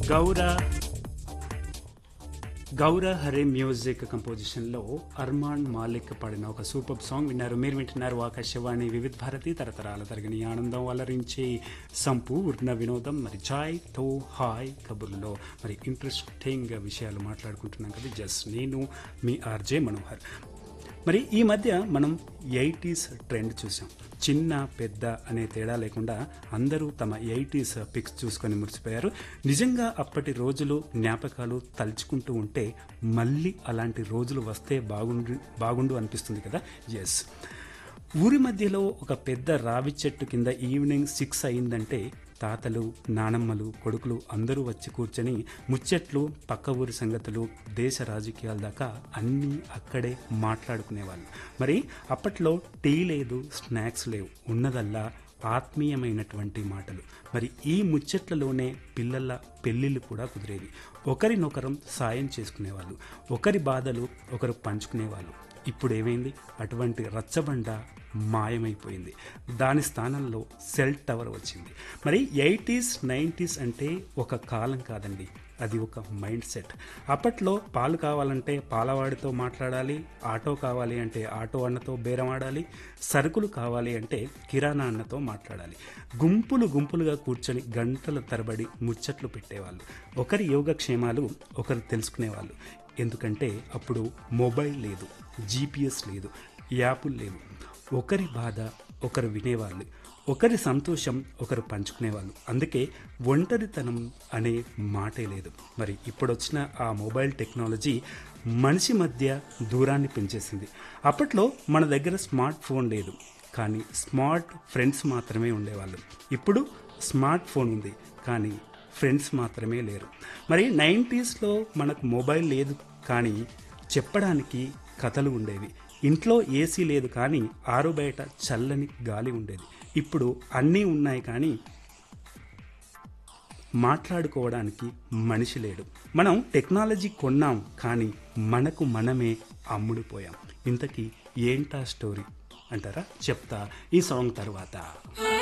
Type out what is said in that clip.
గౌర గౌర హరే మ్యూజిక్ కంపోజిషన్లో అర్మాన్ మాలిక్ పాడిన ఒక సూపర్ సాంగ్ విన్నారు మీరు వింటున్నారు ఆకాశవాణి వివిధ భారతి తరతరాల తరగని ఆనందం అలరించే సంపూర్ణ వినోదం మరి చాయ్ తో హాయ్ కబుర్లో మరి ఇంట్రెస్టింగ్ విషయాలు మాట్లాడుకుంటున్నాం కదా జస్ట్ నేను మీ ఆర్జే మనోహర్ మరి ఈ మధ్య మనం ఎయిటీస్ ట్రెండ్ చూసాం చిన్న పెద్ద అనే తేడా లేకుండా అందరూ తమ ఎయిటీస్ పిక్స్ చూసుకొని మురిసిపోయారు నిజంగా అప్పటి రోజులు జ్ఞాపకాలు తలుచుకుంటూ ఉంటే మళ్ళీ అలాంటి రోజులు వస్తే బాగుండు బాగుండు అనిపిస్తుంది కదా ఎస్ ఊరి మధ్యలో ఒక పెద్ద రావి చెట్టు కింద ఈవినింగ్ సిక్స్ అయిందంటే తాతలు నానమ్మలు కొడుకులు అందరూ వచ్చి కూర్చొని ముచ్చట్లు పక్క ఊరి సంగతులు దేశ రాజకీయాల దాకా అన్నీ అక్కడే మాట్లాడుకునేవాళ్ళు మరి అప్పట్లో టీ లేదు స్నాక్స్ లేవు ఉన్నదల్లా ఆత్మీయమైనటువంటి మాటలు మరి ఈ ముచ్చట్లలోనే పిల్లల పెళ్ళిళ్ళు కూడా కుదిరేవి ఒకరినొకరం సాయం చేసుకునేవాళ్ళు ఒకరి బాధలు ఒకరు పంచుకునేవాళ్ళు ఇప్పుడు ఏమైంది అటువంటి రచ్చబండ మాయమైపోయింది దాని స్థానంలో సెల్ టవర్ వచ్చింది మరి ఎయిటీస్ నైంటీస్ అంటే ఒక కాలం కాదండి అది ఒక మైండ్ సెట్ అప్పట్లో పాలు కావాలంటే పాలవాడితో మాట్లాడాలి ఆటో కావాలి అంటే ఆటో అన్నతో బేరం ఆడాలి సరుకులు కావాలి అంటే కిరాణా అన్నతో మాట్లాడాలి గుంపులు గుంపులుగా కూర్చొని గంటల తరబడి ముచ్చట్లు పెట్టేవాళ్ళు ఒకరి యోగక్షేమాలు ఒకరు తెలుసుకునేవాళ్ళు ఎందుకంటే అప్పుడు మొబైల్ లేదు జీపీఎస్ లేదు యాపులు లేవు ఒకరి బాధ ఒకరు వినేవాళ్ళు ఒకరి సంతోషం ఒకరు పంచుకునేవాళ్ళు అందుకే ఒంటరితనం అనే మాటే లేదు మరి ఇప్పుడొచ్చిన ఆ మొబైల్ టెక్నాలజీ మనిషి మధ్య దూరాన్ని పెంచేసింది అప్పట్లో మన దగ్గర స్మార్ట్ ఫోన్ లేదు కానీ స్మార్ట్ ఫ్రెండ్స్ మాత్రమే ఉండేవాళ్ళు ఇప్పుడు స్మార్ట్ ఫోన్ ఉంది కానీ ఫ్రెండ్స్ మాత్రమే లేరు మరి నైంటీస్లో మనకు మొబైల్ లేదు కానీ చెప్పడానికి కథలు ఉండేవి ఇంట్లో ఏసీ లేదు కానీ ఆరు బయట చల్లని గాలి ఉండేది ఇప్పుడు అన్నీ ఉన్నాయి కానీ మాట్లాడుకోవడానికి మనిషి లేడు మనం టెక్నాలజీ కొన్నాం కానీ మనకు మనమే అమ్ముడిపోయాం ఇంతకీ ఏంటా స్టోరీ అంటారా చెప్తా ఈ సాంగ్ తర్వాత